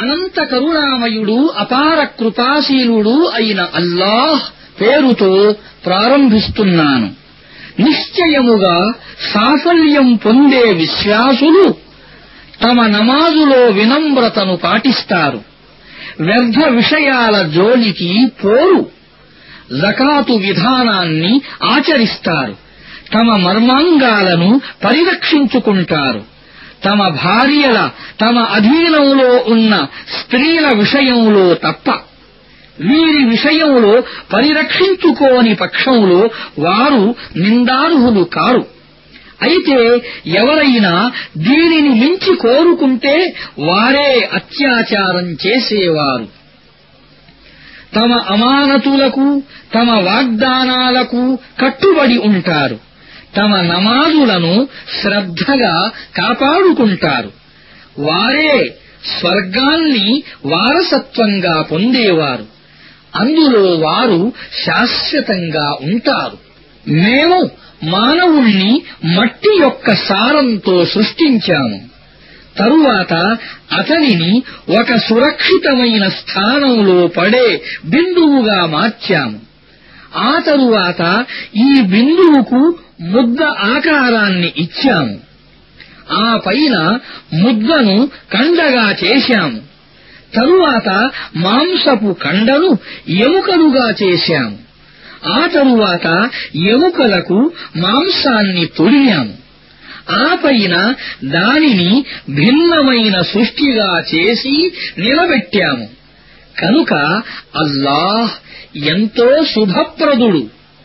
అనంత కరుణామయుడు అపార కృపాశీలుడు అయిన అల్లాహ్ పేరుతో ప్రారంభిస్తున్నాను నిశ్చయముగా సాఫల్యం పొందే విశ్వాసులు తమ నమాజులో వినమ్రతను పాటిస్తారు వ్యర్థ విషయాల జోలికి పోరు జకాతు విధానాన్ని ఆచరిస్తారు తమ మర్మాంగాలను పరిరక్షించుకుంటారు తమ భార్యల తమ అధీనంలో ఉన్న స్త్రీల విషయంలో తప్ప వీరి విషయంలో పరిరక్షించుకోని పక్షంలో వారు నిందార్హులు కారు అయితే ఎవరైనా దీనిని మించి కోరుకుంటే వారే అత్యాచారం చేసేవారు తమ అమానతులకు తమ వాగ్దానాలకు కట్టుబడి ఉంటారు తమ నమాజులను శ్రద్ధగా కాపాడుకుంటారు వారే స్వర్గాన్ని వారసత్వంగా పొందేవారు అందులో వారు శాశ్వతంగా ఉంటారు మేము మానవుణ్ణి మట్టి యొక్క సారంతో సృష్టించాము తరువాత అతనిని ఒక సురక్షితమైన స్థానంలో పడే బిందువుగా మార్చాము ఆ తరువాత ఈ బిందువుకు ముద్ద ఆకారాన్ని ఇచ్చాము ఆ పైన ముద్దను కండగా చేశాము తరువాత మాంసపు కండను ఎముకలుగా చేశాము ఆ తరువాత ఎముకలకు మాంసాన్ని తొడిగాము ఆ పైన దానిని భిన్నమైన సృష్టిగా చేసి నిలబెట్టాము కనుక అల్లాహ్ ఎంతో శుభప్రదుడు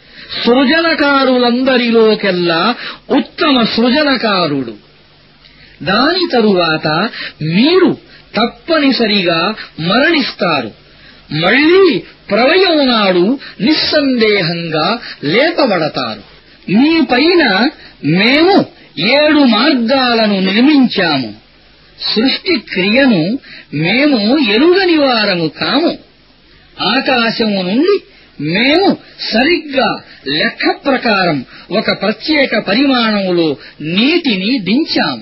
సృజనకారులందరిలోకెల్లా ఉత్తమ సృజనకారుడు దాని తరువాత మీరు తప్పనిసరిగా మరణిస్తారు మళ్లీ ప్రళయం నాడు నిస్సందేహంగా లేపబడతారు మీ పైన మేము ఏడు మార్గాలను నిర్మించాము సృష్టి క్రియను మేము ఎరుగని వారము కాము ఆకాశము నుండి మేము సరిగ్గా లెక్క ప్రకారం ఒక ప్రత్యేక పరిమాణంలో నీటిని దించాము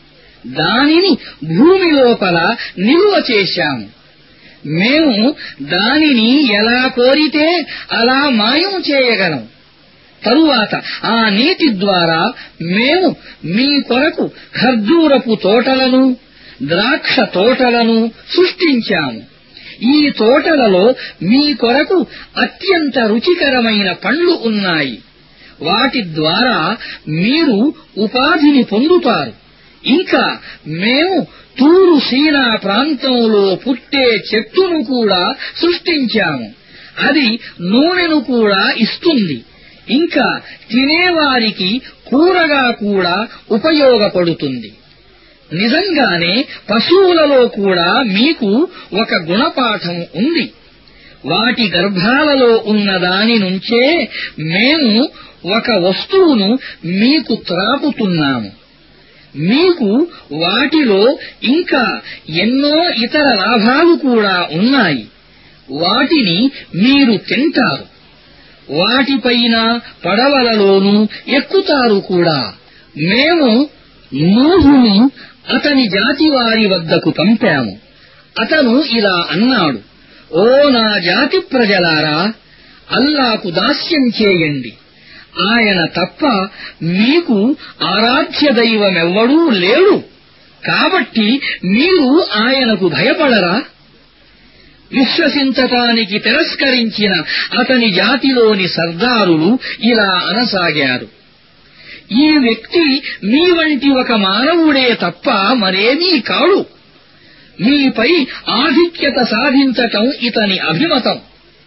దానిని భూమి లోపల నిల్వ చేశాము మేము దానిని ఎలా కోరితే అలా మాయం చేయగలం తరువాత ఆ నీటి ద్వారా మేము మీ కొరకు ఖర్జూరపు తోటలను ద్రాక్ష తోటలను సృష్టించాము ఈ తోటలలో మీ కొరకు అత్యంత రుచికరమైన పండ్లు ఉన్నాయి వాటి ద్వారా మీరు ఉపాధిని పొందుతారు ఇంకా మేము తూరు సీనా ప్రాంతంలో పుట్టే చెట్టును కూడా సృష్టించాము అది నూనెను కూడా ఇస్తుంది ఇంకా తినేవారికి కూరగా కూడా ఉపయోగపడుతుంది నిజంగానే పశువులలో కూడా మీకు ఒక గుణపాఠం ఉంది వాటి గర్భాలలో ఉన్న దాని నుంచే మేము ఒక వస్తువును మీకు త్రాపుతున్నాము మీకు వాటిలో ఇంకా ఎన్నో ఇతర లాభాలు కూడా ఉన్నాయి వాటిని మీరు తింటారు వాటిపైన పడవలలోనూ ఎక్కుతారు కూడా మేము నూహును అతని జాతి వారి వద్దకు పంపాము అతను ఇలా అన్నాడు ఓ నా జాతి ప్రజలారా అల్లాకు దాస్యం చేయండి ఆయన తప్ప మీకు ఆరాధ్య దైవమెవ్వడూ లేడు కాబట్టి మీరు ఆయనకు భయపడరా విశ్వసించటానికి తిరస్కరించిన అతని జాతిలోని సర్దారులు ఇలా అనసాగారు ఈ వ్యక్తి మీ వంటి ఒక మానవుడే తప్ప మరేమీ కాడు మీపై ఆధిక్యత సాధించటం ఇతని అభిమతం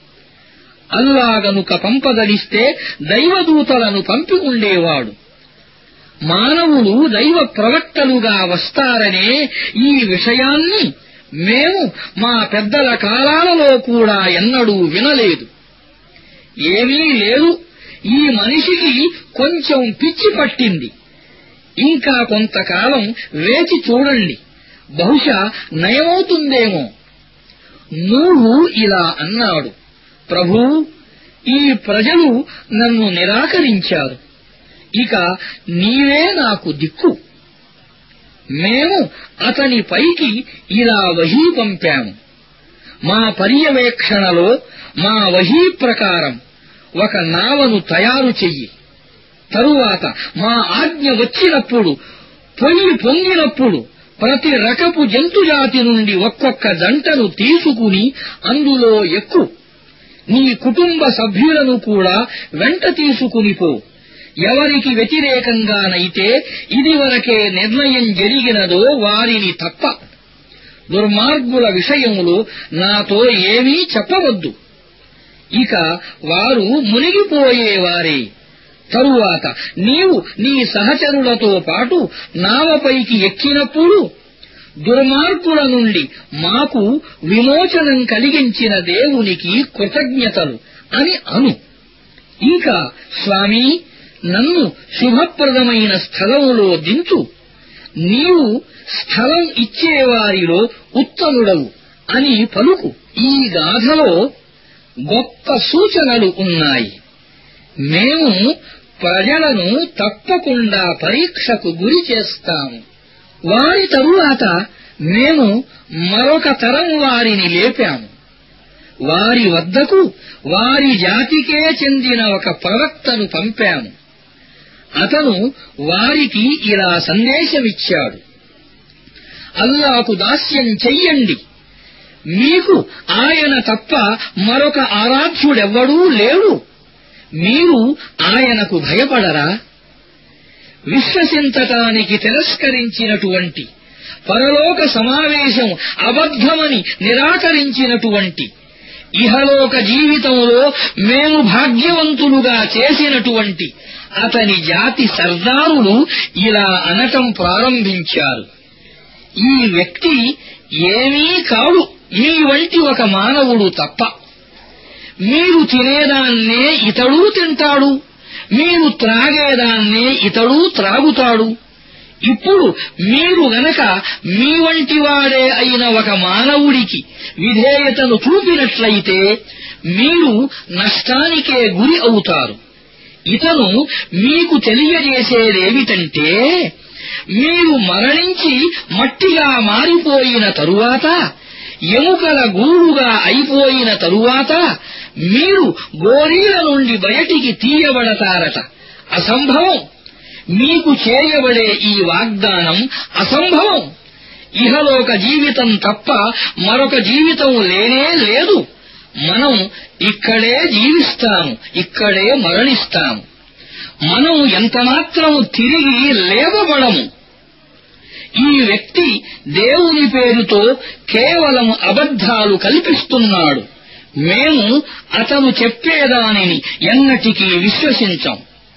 అల్లాగనుక పంపదలిస్తే దైవదూతలను పంపి ఉండేవాడు మానవులు దైవ ప్రవక్తలుగా వస్తారనే ఈ విషయాన్ని మేము మా పెద్దల కాలాలలో కూడా ఎన్నడూ వినలేదు ఏమీ లేదు ఈ మనిషికి కొంచెం పిచ్చి పట్టింది ఇంకా కొంతకాలం వేచి చూడండి బహుశా నయమవుతుందేమో నూహు ఇలా అన్నాడు ప్రభూ ఈ ప్రజలు నన్ను నిరాకరించారు ఇక నీవే నాకు దిక్కు మేము అతని పైకి ఇలా వహీ పంపాము మా పర్యవేక్షణలో మా వహీ ప్రకారం ఒక నావను తయారు చెయ్యి తరువాత మా ఆజ్ఞ వచ్చినప్పుడు పొయ్యి పొంగినప్పుడు ప్రతి రకపు జంతుజాతి నుండి ఒక్కొక్క జంటను తీసుకుని అందులో ఎక్కు నీ కుటుంబ సభ్యులను కూడా వెంట తీసుకుని పో ఎవరికి వ్యతిరేకంగానైతే ఇదివరకే నిర్ణయం జరిగినదో వారిని తప్ప దుర్మార్గుల విషయంలో నాతో ఏమీ చెప్పవద్దు ఇక వారు మునిగిపోయేవారే తరువాత నీవు నీ సహచరులతో పాటు నావపైకి ఎక్కినప్పుడు దుర్మార్గుల నుండి మాకు విమోచనం కలిగించిన దేవునికి కృతజ్ఞతలు అని అను ఇంకా స్వామీ నన్ను శుభప్రదమైన స్థలములో దించు నీవు స్థలం ఇచ్చేవారిలో ఉత్తముడవు అని పలుకు ఈ గాథలో గొప్ప సూచనలు ఉన్నాయి మేము ప్రజలను తప్పకుండా పరీక్షకు గురి చేస్తాము వారి తరువాత మేము మరొక తరం వారిని లేపాము వారి వద్దకు వారి జాతికే చెందిన ఒక ప్రవక్తను పంపాము అతను వారికి ఇలా సందేశమిచ్చాడు అల్లాకు దాస్యం చెయ్యండి మీకు ఆయన తప్ప మరొక ఆరాధ్యుడెవ్వడూ లేడు మీరు ఆయనకు భయపడరా విశ్వసించటానికి తిరస్కరించినటువంటి పరలోక సమావేశం అబద్ధమని నిరాకరించినటువంటి ఇహలోక జీవితంలో మేము భాగ్యవంతులుగా చేసినటువంటి అతని జాతి సర్దారులు ఇలా అనటం ప్రారంభించారు ఈ వ్యక్తి ఏమీ కాడు మీ వంటి ఒక మానవుడు తప్ప మీరు తినేదాన్నే ఇతడూ తింటాడు మీరు త్రాగేదాన్నే ఇతడూ త్రాగుతాడు ఇప్పుడు మీరు గనక మీ వంటి వాడే అయిన ఒక మానవుడికి విధేయతను చూపినట్లయితే మీరు నష్టానికే గురి అవుతారు ఇతను మీకు తెలియజేసేదేమిటంటే మీరు మరణించి మట్టిగా మారిపోయిన తరువాత ఎముకల గూడుగా అయిపోయిన తరువాత మీరు గోరీల నుండి బయటికి తీయబడతారట అసంభవం మీకు చేయబడే ఈ వాగ్దానం అసంభవం ఇహలోక జీవితం తప్ప మరొక జీవితం లేనే లేదు మనం ఇక్కడే జీవిస్తాము ఇక్కడే మరణిస్తాము మనం ఎంతమాత్రం తిరిగి లేవబడము ఈ వ్యక్తి దేవుని పేరుతో కేవలం అబద్ధాలు కల్పిస్తున్నాడు మేము అతను చెప్పేదానిని ఎన్నటికీ విశ్వసించం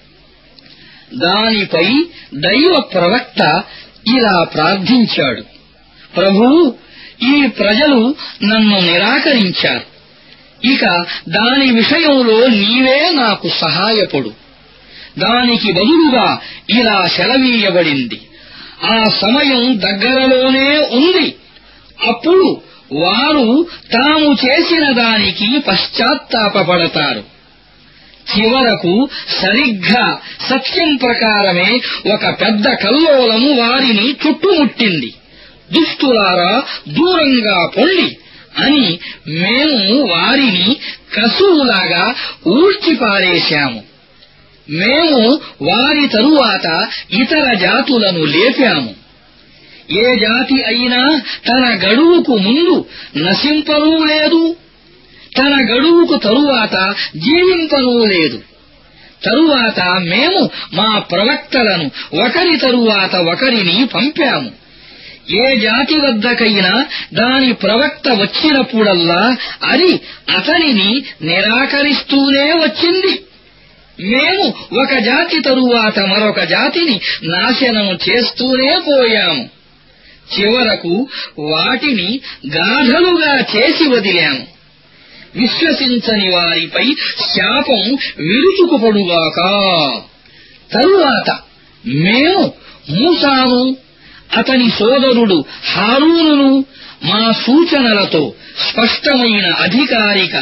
దానిపై దైవ ప్రవక్త ఇలా ప్రార్థించాడు ప్రభూ ఈ ప్రజలు నన్ను నిరాకరించారు ఇక దాని విషయంలో నీవే నాకు సహాయపడు దానికి బదులుగా ఇలా సెలవీయబడింది ఆ సమయం దగ్గరలోనే ఉంది అప్పుడు వారు తాము చేసిన దానికి పశ్చాత్తాపపడతారు చివరకు సరిగ్గా సత్యం ప్రకారమే ఒక పెద్ద కల్లోలము వారిని చుట్టుముట్టింది దుష్టులారా దూరంగా పొండి అని మేము వారిని కసువులాగా ఊడ్చిపారేశాము మేము వారి తరువాత ఇతర జాతులను లేపాము ఏ జాతి అయినా తన గడువుకు ముందు నశింపనూ లేదు తన గడువుకు తరువాత జీవింపనూ లేదు తరువాత మేము మా ప్రవక్తలను ఒకరి తరువాత ఒకరిని పంపాము ఏ జాతి వద్దకైనా దాని ప్రవక్త వచ్చినప్పుడల్లా అది అతనిని నిరాకరిస్తూనే వచ్చింది మేము ఒక జాతి తరువాత మరొక జాతిని నాశనం చేస్తూనే పోయాము చివరకు వాటిని గాథలుగా చేసి వదిలాము విశ్వసించని వారిపై శాపం విరుచుకుపడుగాక తరువాత మేము మూసాను అతని సోదరుడు హారూనును మా సూచనలతో స్పష్టమైన అధికారిక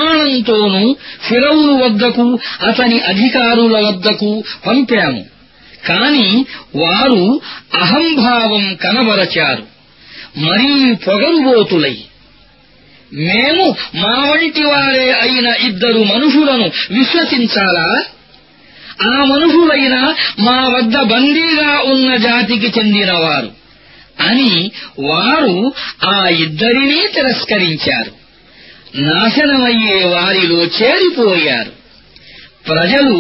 ప్రమాణంతోనూ ఫిరౌను వద్దకు అతని అధికారుల వద్దకు పంపాము కాని వారు అహంభావం కనబరచారు మరీ పొగరుబోతులై మేము మా వంటి వారే అయిన ఇద్దరు మనుషులను విశ్వసించాలా ఆ మనుషులైన మా వద్ద బందీగా ఉన్న జాతికి చెందినవారు అని వారు ఆ ఇద్దరినీ తిరస్కరించారు నాశనమయ్యే వారిలో చేరిపోయారు ప్రజలు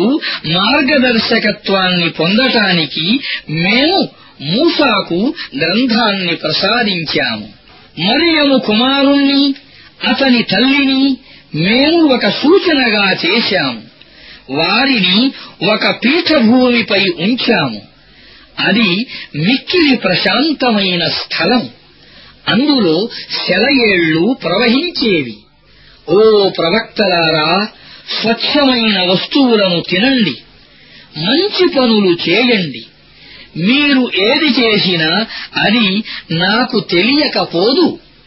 మార్గదర్శకత్వాన్ని పొందటానికి మేము మూసాకు గ్రంథాన్ని ప్రసాదించాము మరియము కుమారుణ్ణి అతని తల్లిని మేము ఒక సూచనగా చేశాము వారిని ఒక పీఠభూమిపై ఉంచాము అది మిక్కిలి ప్రశాంతమైన స్థలం అందులో సెలయేళ్లు ప్రవహించేవి ఓ ప్రవక్తలారా స్వచ్ఛమైన వస్తువులను తినండి మంచి పనులు చేయండి మీరు ఏది చేసినా అది నాకు తెలియకపోదు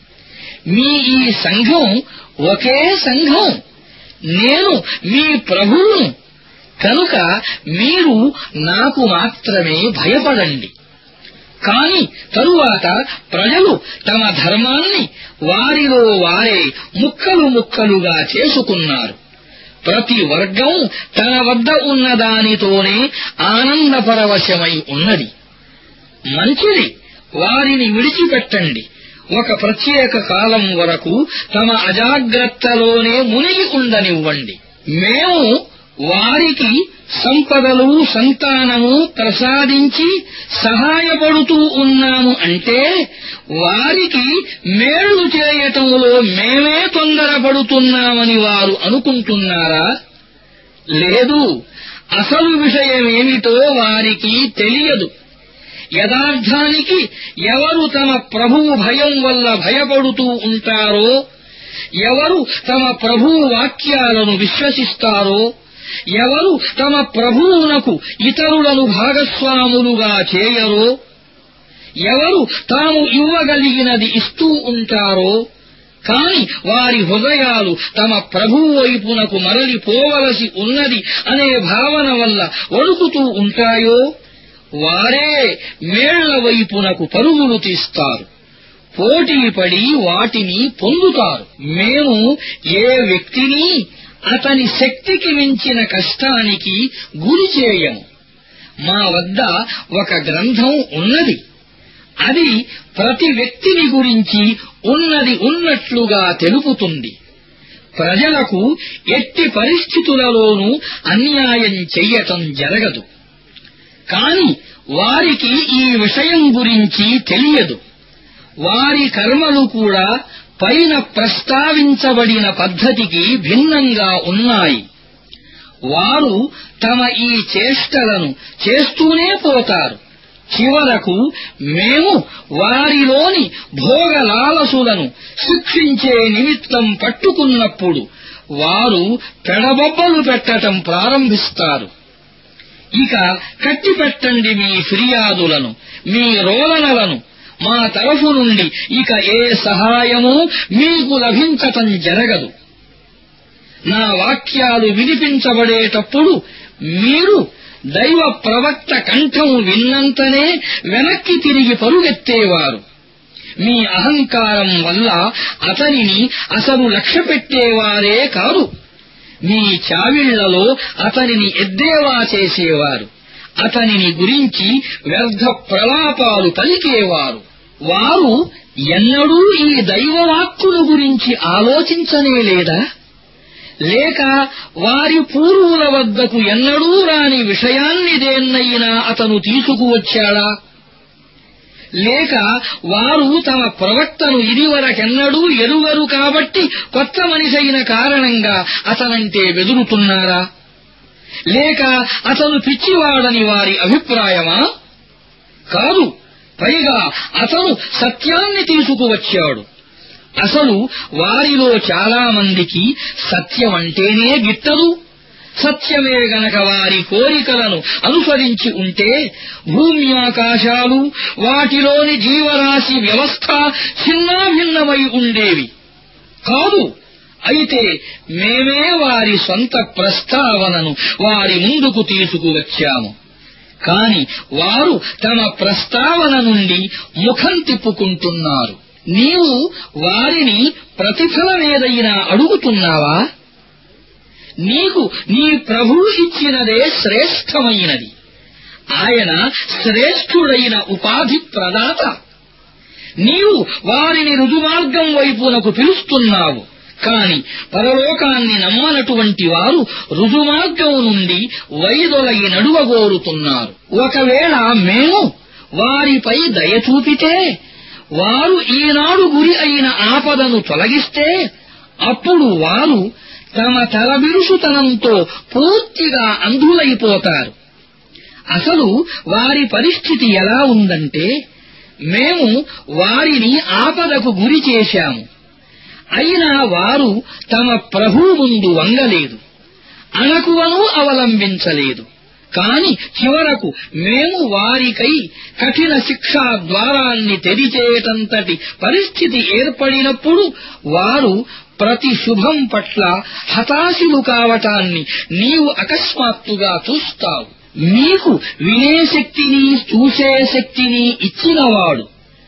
మీ ఈ సంఘం ఒకే సంఘం నేను మీ ప్రభువును కనుక మీరు నాకు మాత్రమే భయపడండి కాని తరువాత ప్రజలు తమ ధర్మాన్ని వారిలో వారే ముక్కలు ముక్కలుగా చేసుకున్నారు ప్రతి వర్గం తన వద్ద ఉన్న దానితోనే ఆనందపరవశమై ఉన్నది మంచిది వారిని విడిచిపెట్టండి ఒక ప్రత్యేక కాలం వరకు తమ అజాగ్రత్తలోనే మునిగి ఉండనివ్వండి మేము వారికి సంపదలు సంతానము ప్రసాదించి సహాయపడుతూ ఉన్నాము అంటే వారికి మేళ్లు చేయటంలో మేమే తొందరపడుతున్నామని వారు అనుకుంటున్నారా లేదు అసలు విషయమేమిటో వారికి తెలియదు యథార్థానికి ఎవరు తమ ప్రభువు భయం వల్ల భయపడుతూ ఉంటారో ఎవరు తమ ప్రభువు వాక్యాలను విశ్వసిస్తారో ఎవరు తమ ప్రభువునకు ఇతరులను భాగస్వాములుగా చేయరో ఎవరు తాము ఇవ్వగలిగినది ఇస్తూ ఉంటారో కాని వారి హృదయాలు తమ ప్రభువు వైపునకు మరలిపోవలసి ఉన్నది అనే భావన వల్ల వణుకుతూ ఉంటాయో వారే మేళ్ల వైపునకు పరుగులు తీస్తారు పోటీపడి వాటిని పొందుతారు మేము ఏ వ్యక్తిని అతని శక్తికి మించిన కష్టానికి గురి చేయము మా వద్ద ఒక గ్రంథం ఉన్నది అది ప్రతి వ్యక్తిని గురించి ఉన్నది ఉన్నట్లుగా తెలుపుతుంది ప్రజలకు ఎట్టి పరిస్థితులలోనూ అన్యాయం చెయ్యటం జరగదు కాని వారికి ఈ విషయం గురించి తెలియదు వారి కర్మలు కూడా పైన ప్రస్తావించబడిన పద్ధతికి భిన్నంగా ఉన్నాయి వారు తమ ఈ చేష్టలను చేస్తూనే పోతారు చివరకు మేము వారిలోని భోగలాలసులను శిక్షించే నిమిత్తం పట్టుకున్నప్పుడు వారు పెడబొబ్బలు పెట్టటం ప్రారంభిస్తారు ఇక కట్టిపెట్టండి మీ ఫిర్యాదులను మీ రోదనలను మా తరఫు నుండి ఇక ఏ సహాయమూ మీకు లభించటం జరగదు నా వాక్యాలు వినిపించబడేటప్పుడు మీరు దైవ ప్రవక్త కంఠం విన్నంతనే వెనక్కి తిరిగి పరుగెత్తేవారు మీ అహంకారం వల్ల అతనిని అసలు లక్ష్యపెట్టేవారే కాదు మీ చావిళ్లలో అతనిని ఎద్దేవా చేసేవారు అతనిని గురించి వ్యర్థ ప్రలాపాలు పలికేవారు వారు ఎన్నడూ ఈ దైవవాక్కును గురించి ఆలోచించనే లేదా లేక వారి పూర్వుల వద్దకు ఎన్నడూ రాని విషయాన్ని దేన్నైనా అతను తీసుకువచ్చాడా లేక వారు తమ ప్రవక్తను ఇదివరకెన్నడూ ఎరుగరు కాబట్టి కొత్త మనిషైన కారణంగా అతనంటే బెదురుతున్నారా లేక అతను పిచ్చివాడని వారి అభిప్రాయమా కాదు పైగా అతను సత్యాన్ని తీసుకువచ్చాడు అసలు వారిలో చాలా మందికి సత్యమంటేనే గిట్టదు సత్యమే గనక వారి కోరికలను అనుసరించి ఉంటే భూమ్యాకాశాలు వాటిలోని జీవరాశి వ్యవస్థ చిన్నాభిన్నమై ఉండేవి కాదు అయితే మేమే వారి సొంత ప్రస్తావనను వారి ముందుకు తీసుకువచ్చాము కాని వారు తమ ప్రస్తావన నుండి ముఖం తిప్పుకుంటున్నారు నీవు వారిని ప్రతిఫలమేదైనా అడుగుతున్నావా నీకు నీ ప్రభువు ఇచ్చినదే శ్రేష్టమైనది ఆయన శ్రేష్ఠుడైన ఉపాధి ప్రదాత నీవు వారిని రుజుమార్గం వైపునకు పిలుస్తున్నావు కాని పరలోకాన్ని నమ్మనటువంటి వారు రుజుమార్గం నుండి వైదొలగి నడువగోరుతున్నారు ఒకవేళ మేము వారిపై దయ చూపితే వారు ఈనాడు గురి అయిన ఆపదను తొలగిస్తే అప్పుడు వారు తమ తలబిరుసుతనంతో పూర్తిగా అంధులైపోతారు అసలు వారి పరిస్థితి ఎలా ఉందంటే మేము వారిని ఆపదకు గురి చేశాము అయినా వారు తమ ప్రభు ముందు వంగలేదు అణకువను అవలంబించలేదు కాని చివరకు మేము వారికై కఠిన శిక్షా ద్వారాన్ని తెరిచేటంతటి పరిస్థితి ఏర్పడినప్పుడు వారు ప్రతి శుభం పట్ల హతాశులు కావటాన్ని నీవు అకస్మాత్తుగా చూస్తావు మీకు వినే శక్తిని చూసే శక్తిని ఇచ్చినవాడు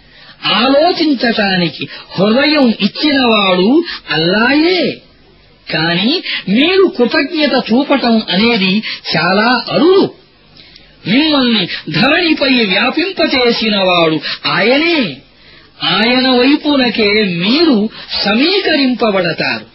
ఆలోచించటానికి హృదయం ఇచ్చినవాడు అల్లాయే కాని మీరు కృతజ్ఞత చూపటం అనేది చాలా అరుదు మిమ్మల్ని ధరణిపై వ్యాపింపచేసినవాడు ఆయనే ఆయన వైపునకే మీరు సమీకరింపబడతారు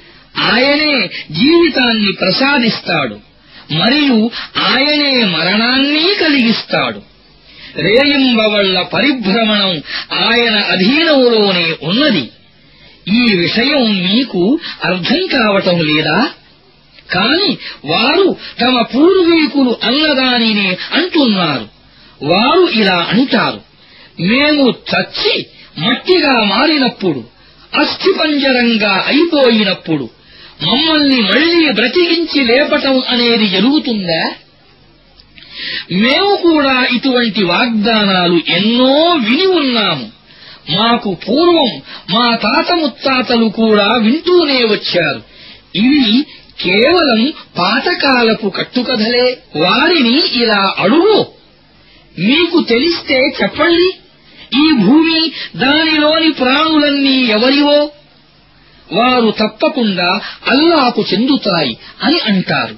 ఆయనే జీవితాన్ని ప్రసాదిస్తాడు మరియు ఆయనే మరణాన్ని కలిగిస్తాడు రేయింబవళ్ల పరిభ్రమణం ఆయన అధీనంలోనే ఉన్నది ఈ విషయం మీకు అర్థం కావటం లేదా కాని వారు తమ పూర్వీకులు అన్నదానినే అంటున్నారు వారు ఇలా అంటారు మేము చచ్చి మట్టిగా మారినప్పుడు అస్థిపంజరంగా అయిపోయినప్పుడు మమ్మల్ని మళ్లీ బ్రతికించి లేపటం అనేది జరుగుతుందా మేము కూడా ఇటువంటి వాగ్దానాలు ఎన్నో విని ఉన్నాము మాకు పూర్వం మా తాత ముత్తాతలు కూడా వింటూనే వచ్చారు ఇవి కేవలం పాతకాలపు కట్టుకథలే వారిని ఇలా అడుగు మీకు తెలిస్తే చెప్పండి ఈ భూమి దానిలోని ప్రాణులన్నీ ఎవరివో వారు తప్పకుండా అల్లాకు చెందుతాయి అని అంటారు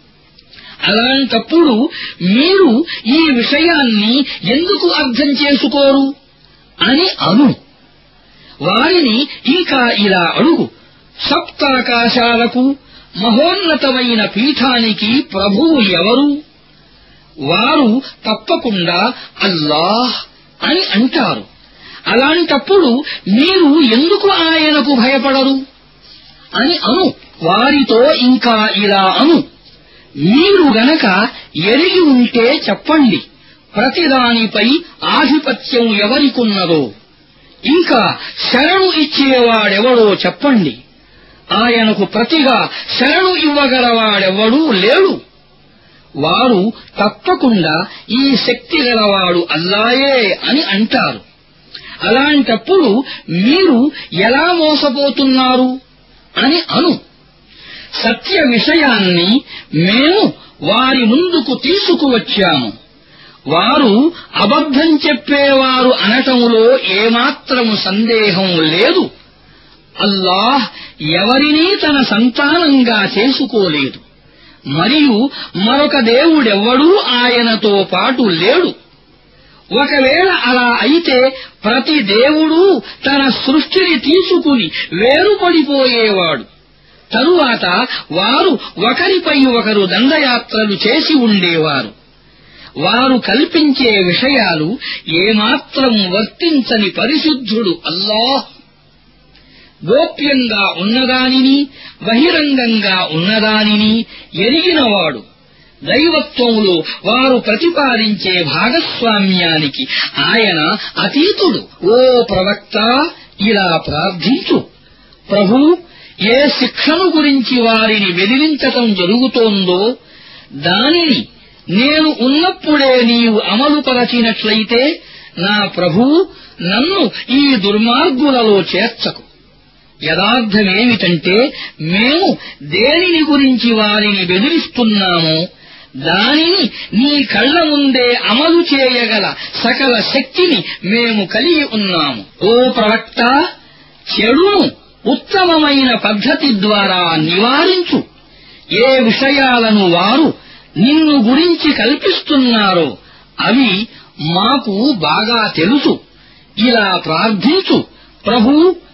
అలాంటప్పుడు మీరు ఈ విషయాన్ని ఎందుకు అర్థం చేసుకోరు అని అను వారిని ఇంకా ఇలా అడుగు సప్తాకాశాలకు మహోన్నతమైన పీఠానికి ప్రభువు ఎవరు వారు తప్పకుండా అల్లాహ్ అని అంటారు అలాంటప్పుడు మీరు ఎందుకు ఆయనకు భయపడరు అని అను వారితో ఇంకా ఇలా అను మీరు గనక ఎరిగి ఉంటే చెప్పండి ప్రతిదానిపై ఆధిపత్యం ఎవరికున్నదో ఇంకా శరణు ఇచ్చేవాడెవడో చెప్పండి ఆయనకు ప్రతిగా శరణు ఇవ్వగలవాడెవడూ లేడు వారు తప్పకుండా ఈ శక్తి గలవాడు అల్లాయే అని అంటారు అలాంటప్పుడు మీరు ఎలా మోసపోతున్నారు అని అను సత్య విషయాన్ని మేము వారి ముందుకు తీసుకువచ్చాము వారు అబద్ధం చెప్పేవారు అనటంలో ఏమాత్రము సందేహం లేదు అల్లాహ్ ఎవరినీ తన సంతానంగా చేసుకోలేదు మరియు మరొక దేవుడెవ్వడూ ఆయనతో పాటు లేడు ఒకవేళ అలా అయితే ప్రతి దేవుడు తన సృష్టిని తీసుకుని వేరుపడిపోయేవాడు తరువాత వారు ఒకరిపై ఒకరు దండయాత్రలు చేసి ఉండేవారు వారు కల్పించే విషయాలు ఏమాత్రం వర్తించని పరిశుద్ధుడు అల్లాహ్ గోప్యంగా ఉన్నదానిని బహిరంగంగా ఉన్నదానిని ఎరిగినవాడు దైవత్వంలో వారు ప్రతిపాదించే భాగస్వామ్యానికి ఆయన అతీతుడు ఓ ప్రవక్త ఇలా ప్రార్థించు ప్రభు ఏ శిక్షను గురించి వారిని వెదిరించటం జరుగుతోందో దానిని నేను ఉన్నప్పుడే నీవు అమలుపరచినట్లయితే నా ప్రభువు నన్ను ఈ దుర్మార్గులలో చేర్చకు యథార్థమేమిటంటే మేము దేనిని గురించి వారిని బెదిరిస్తున్నామో దానిని నీ కళ్ల ముందే అమలు చేయగల సకల శక్తిని మేము కలిగి ఉన్నాము ఓ ప్రవక్త చెడును ఉత్తమమైన పద్ధతి ద్వారా నివారించు ఏ విషయాలను వారు నిన్ను గురించి కల్పిస్తున్నారో అవి మాకు బాగా తెలుసు ఇలా ప్రార్థించు ప్రభూ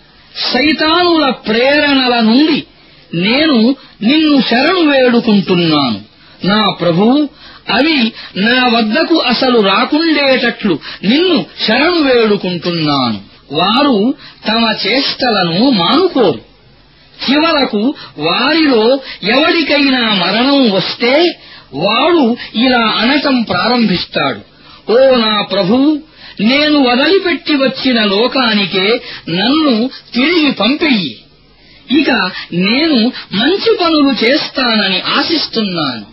సైతానుల ప్రేరణల నుండి నేను నిన్ను శరణు వేడుకుంటున్నాను నా ప్రభూ అవి నా వద్దకు అసలు రాకుండేటట్లు నిన్ను శరణు వేడుకుంటున్నాను వారు తమ చేష్టలను మానుకోరు చివరకు వారిలో ఎవరికైనా మరణం వస్తే వాడు ఇలా అనటం ప్రారంభిస్తాడు ఓ నా ప్రభూ నేను వదిలిపెట్టి వచ్చిన లోకానికే నన్ను తిరిగి పంపెయ్యి ఇక నేను మంచి పనులు చేస్తానని ఆశిస్తున్నాను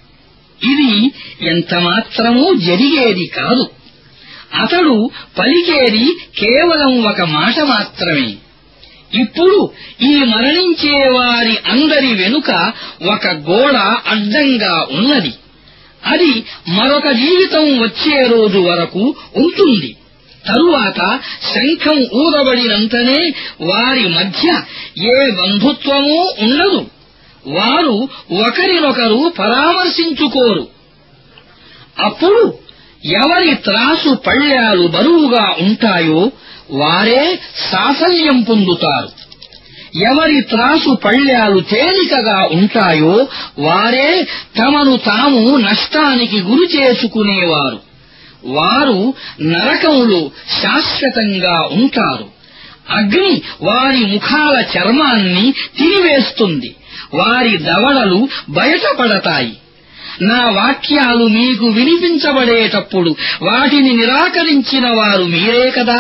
ఇది ఎంతమాత్రమూ జరిగేది కాదు అతడు పలికేది కేవలం ఒక మాట మాత్రమే ఇప్పుడు ఈ మరణించే వారి అందరి వెనుక ఒక గోడ అడ్డంగా ఉన్నది అది మరొక జీవితం వచ్చే రోజు వరకు ఉంటుంది తరువాత శంఖం ఊదబడినంతనే వారి మధ్య ఏ బంధుత్వమూ ఉండదు వారు ఒకరినొకరు పరామర్శించుకోరు అప్పుడు ఎవరి త్రాసు పళ్ళ్యాలు బరువుగా ఉంటాయో వారే సాఫల్యం పొందుతారు ఎవరి త్రాసు పళ్ళ్యాలు తేలికగా ఉంటాయో వారే తమను తాము నష్టానికి గురి చేసుకునేవారు వారు నరకంలో శాశ్వతంగా ఉంటారు అగ్ని వారి ముఖాల చర్మాన్ని తినివేస్తుంది వారి దవడలు బయటపడతాయి నా వాక్యాలు మీకు వినిపించబడేటప్పుడు వాటిని నిరాకరించిన వారు మీరే కదా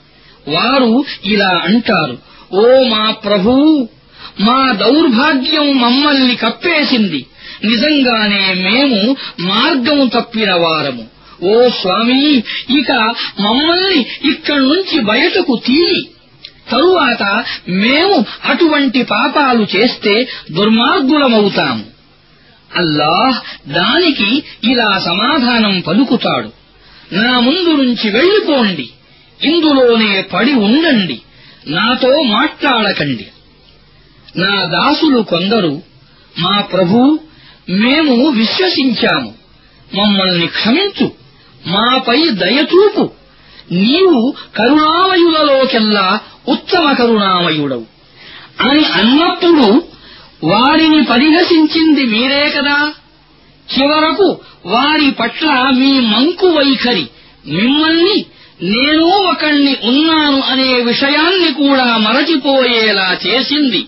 వారు ఇలా అంటారు ఓ మా ప్రభూ మా దౌర్భాగ్యం మమ్మల్ని కప్పేసింది నిజంగానే మేము మార్గం తప్పిన వారము ఓ స్వామీ ఇక మమ్మల్ని ఇక్కడి నుంచి బయటకు తీయి తరువాత మేము అటువంటి పాపాలు చేస్తే దుర్మార్గులమవుతాము అల్లాహ్ దానికి ఇలా సమాధానం పలుకుతాడు నా ముందు నుంచి వెళ్ళిపోండి ఇందులోనే పడి ఉండండి నాతో మాట్లాడకండి నా దాసులు కొందరు మా ప్రభూ మేము విశ్వసించాము మమ్మల్ని క్షమించు మాపై దయచూపు నీవు కరుణామయులలోకెల్లా ఉత్తమ కరుణామయుడవు అని అన్నప్పుడు వారిని పరిహసించింది మీరే కదా చివరకు వారి పట్ల మీ మంకు వైఖరి మిమ్మల్ని నేను ఒకణ్ణి ఉన్నాను అనే విషయాన్ని కూడా మరచిపోయేలా చేసింది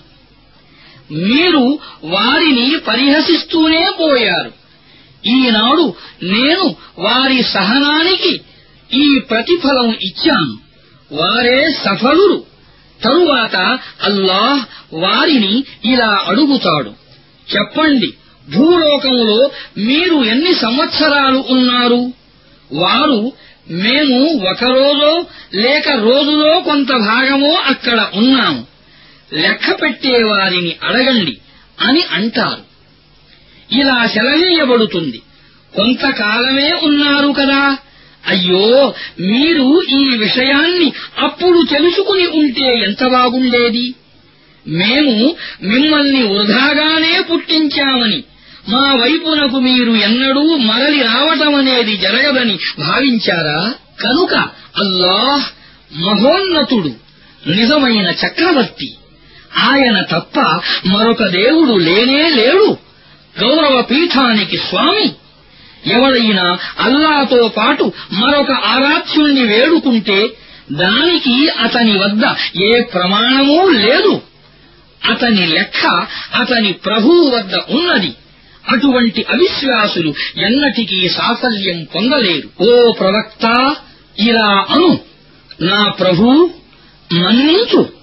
మీరు వారిని పరిహసిస్తూనే పోయారు ఈనాడు నేను వారి సహనానికి ఈ ప్రతిఫలం ఇచ్చాను వారే సఫలురు తరువాత అల్లాహ్ వారిని ఇలా అడుగుతాడు చెప్పండి భూలోకంలో మీరు ఎన్ని సంవత్సరాలు ఉన్నారు వారు మేము ఒక రోజో లేక రోజులో కొంత భాగమో అక్కడ ఉన్నాము లెక్క పెట్టేవారిని అడగండి అని అంటారు ఇలా సెలవీయబడుతుంది కొంతకాలమే ఉన్నారు కదా అయ్యో మీరు ఈ విషయాన్ని అప్పుడు తెలుసుకుని ఉంటే ఎంత బాగుండేది మేము మిమ్మల్ని వృధాగానే పుట్టించామని మా వైపునకు మీరు ఎన్నడూ మరలి రావటమనేది జరగదని భావించారా కనుక అల్లాహ్ మహోన్నతుడు నిజమైన చక్రవర్తి ఆయన తప్ప మరొక దేవుడు లేనే లేడు గౌరవ పీఠానికి స్వామి ఎవడైనా అల్లాతో పాటు మరొక ఆరాధ్యుణ్ణి వేడుకుంటే దానికి అతని వద్ద ఏ ప్రమాణమూ లేదు అతని లెక్క అతని ప్రభువు వద్ద ఉన్నది అటువంటి అవిశ్వాసులు ఎన్నటికీ సాఫల్యం పొందలేరు ఓ ప్రవక్త ఇలా అను నా ప్రభూ మన్నించు